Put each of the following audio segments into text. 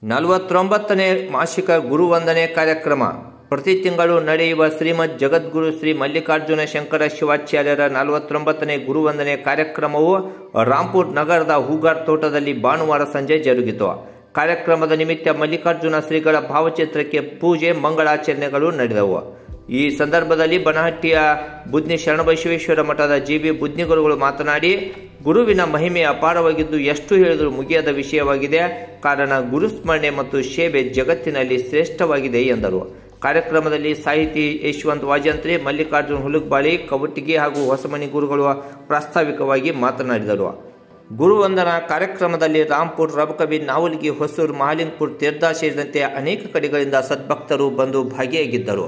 ನಲವತ್ತೊಂಬತ್ತನೇ ಮಾಸಿಕ ಗುರುವಂದನೆ ಕಾರ್ಯಕ್ರಮ ಪ್ರತಿ ತಿಂಗಳು ನಡೆಯುವ ಶ್ರೀಮದ್ ಜಗದ್ಗುರು ಶ್ರೀ ಮಲ್ಲಿಕಾರ್ಜುನ ಶಂಕರ ಶಿವಾಚಾರ್ಯರ ನಲವತ್ತೊಂಬತ್ತನೇ ಗುರುವಂದನೆ ಕಾರ್ಯಕ್ರಮವು ರಾಂಪುರ್ ನಗರದ ಹೂಗಾರ್ ತೋಟದಲ್ಲಿ ಭಾನುವಾರ ಸಂಜೆ ಜರುಗಿತು ಕಾರ್ಯಕ್ರಮದ ನಿಮಿತ್ತ ಮಲ್ಲಿಕಾರ್ಜುನ ಶ್ರೀಗಳ ಭಾವಚಿತ್ರಕ್ಕೆ ಪೂಜೆ ಮಂಗಳಾಚರಣೆಗಳು ನಡೆದವು ಈ ಸಂದರ್ಭದಲ್ಲಿ ಬನಹಟ್ಟಿಯ ಬುದ್ನಿ ಶರಣಬಸವೇಶ್ವರ ಮಠದ ಜಿ ಬಿ ಬುದ್ನಿಗುರುಗಳು ಮಾತನಾಡಿ ಗುರುವಿನ ಮಹಿಮೆ ಅಪಾರವಾಗಿದ್ದು ಎಷ್ಟು ಹೇಳಿದರೂ ಮುಗಿಯದ ವಿಷಯವಾಗಿದೆ ಕಾರಣ ಗುರುಸ್ಮರಣೆ ಮತ್ತು ಸೇವೆ ಜಗತ್ತಿನಲ್ಲಿ ಶ್ರೇಷ್ಠವಾಗಿದೆ ಎಂದರು ಕಾರ್ಯಕ್ರಮದಲ್ಲಿ ಸಾಹಿತಿ ಯಶವಂತ್ ವಾಜಂತ್ರಿ ಮಲ್ಲಿಕಾರ್ಜುನ್ ಹುಲುಗ್ಬಾಳಿ ಕವಟಿಗಿ ಹಾಗೂ ಹೊಸಮನಿ ಗುರುಗಳು ಪ್ರಾಸ್ತಾವಿಕವಾಗಿ ಮಾತನಾಡಿದರು ಗುರುವಂದನಾ ಕಾರ್ಯಕ್ರಮದಲ್ಲಿ ರಾಂಪುರ್ ರಬಕಬಿ ನಾವಲ್ಗಿ ಹೊಸೂರು ಮಹಾಲಿಂಗ್ಪುರ್ ತೀರ್ಥ ಸೇರಿದಂತೆ ಅನೇಕ ಕಡೆಗಳಿಂದ ಸದ್ಭಕ್ತರು ಬಂದು ಭಾಗಿಯಾಗಿದ್ದರು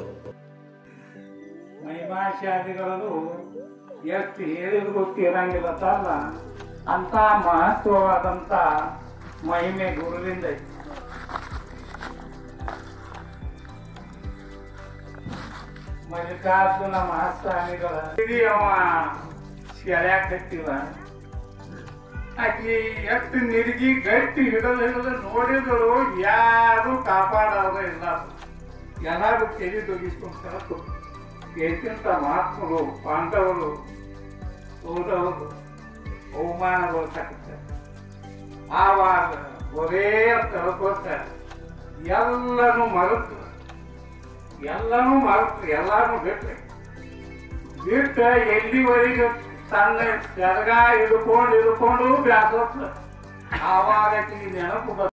ಮಹಿಮಾಶಾದಿಗಳು ಎಷ್ಟು ಹೇಳಿದ್ರು ಗೊತ್ತಿರಂಗಿಲ್ಲ ತಲ್ಲ ಅಂತ ಮಹತ್ವವಾದಂತ ಮಹಿಮೆ ಗುರುವಿಂದ ಐತಿ ಮಲ್ಲಿಕಾರ್ಜುನ ಮಹಾಸ್ವಾಮಿಗಳ ಇಡೀ ಅವ ಸೆಳ್ಯಾಕತ್ತಿವ ಆಕಿ ಎಷ್ಟು ನಿರುಗಿ ಗಟ್ಟಿ ಹಿಡಿದು ಹಿಡಿದು ನೋಡಿದ್ರು ಯಾರು ಕಾಪಾಡೋದು ಇಲ್ಲ ಎಲ್ಲರೂ ತೆಗೆ ತೊಗಿಸ್ಕೊಂಡು ಎಷ್ಟಂತ ಮಹಾತ್ಮರು ಪಾಂಡವರು ಹೋದವರು ಅವಮಾನಗೊಳಿಸಾಕತ್ತಾರೆ ಆವಾಗ ಒರೇ ತಳ್ಕೊತ ಎಲ್ಲನೂ ಮರೆತು ಎಲ್ಲನೂ ಮರೆತು ಎಲ್ಲಾನು ಬಿಟ್ರೆ ಬಿಟ್ಟ ಎಲ್ಲಿವರೆಗೂ ತನ್ನ ಜರಗ ಹಿಡ್ಕೊಂಡು ಹಿಡ್ಕೊಂಡು ಬ್ಯಾಸೋತ್ತ ಆವಾಗ ಆಕಿಗೆ ನೆನಪು ಬಂತು.